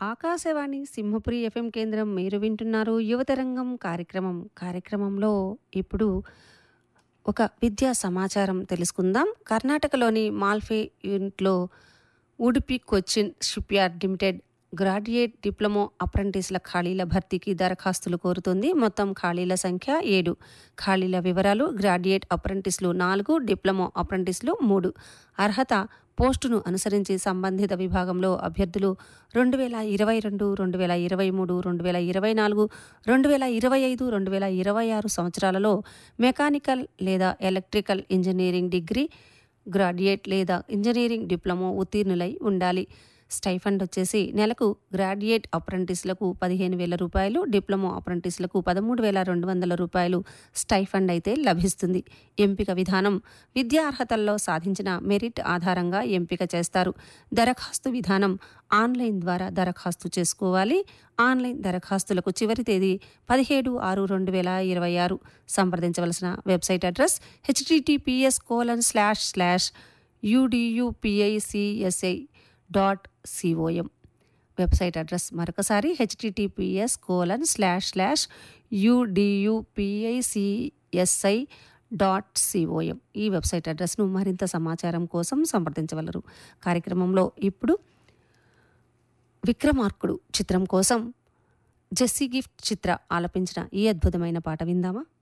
Akashvani Simhapuri FM కేంద్రం మీరు వింటున్నారు యువతరంగం కార్యక్రమం కార్యక్రమంలో ఇప్పుడు ఒక విద్యా సమాచారం తెలుసుకుందాం కర్ణాటకలోని మాల్ఫే యూనిట్లో Udupi Cochin ship yard limited graduate diploma అప్రెంటిస్ల ఖాళీల భర్తీకి దరఖాస్తులు కోరుతుంది మొత్తం ఖాళీల సంఖ్య ఏడు ఖాళీల వివరాలు గ్రాడ్యుయేట్ అప్రెంటిస్లు నాలుగు డిప్లొమో అప్రెంటిస్లు మూడు అర్హత పోస్టును అనుసరించి సంబంధిత విభాగంలో అభ్యర్థులు రెండు వేల ఇరవై రెండు రెండు వేల ఇరవై మూడు రెండు వేల ఇరవై నాలుగు రెండు వేల ఇరవై ఐదు రెండు వేల ఇరవై ఆరు సంవత్సరాలలో మెకానికల్ లేదా ఎలక్ట్రికల్ ఇంజనీరింగ్ డిగ్రీ గ్రాడ్యుయేట్ లేదా ఇంజనీరింగ్ డిప్లొమో ఉత్తీర్ణులై ఉండాలి స్టైఫండ్ వచ్చేసి నెలకు గ్రాడ్యుయేట్ అప్రెంటిస్లకు పదిహేను వేల రూపాయలు డిప్లొమో అప్రెంటిస్లకు పదమూడు వేల రెండు వందల రూపాయలు స్టైఫండ్ అయితే లభిస్తుంది ఎంపిక విధానం విద్యా అర్హతల్లో సాధించిన మెరిట్ ఆధారంగా ఎంపిక చేస్తారు దరఖాస్తు విధానం ఆన్లైన్ ద్వారా దరఖాస్తు చేసుకోవాలి ఆన్లైన్ దరఖాస్తులకు చివరి తేదీ పదిహేడు ఆరు రెండు వేల ఇరవై ఆరు సంప్రదించవలసిన website address HTTPS colon slash slash UDUPICSI dot COM website address మరొకసారి HTTPS colon slash slash UDUPICSI dot COM ఈ వెబ్సైట్ అడ్రస్ను మరింత సమాచారం కోసం సంప్రదించగలరు కార్యక్రమంలో ఇప్పుడు విక్రమార్కుడు చిత్రం కోసం జెస్సీ గిఫ్ట్ చిత్ర ఆలపించిన ఈ అద్భుతమైన పాట విందామా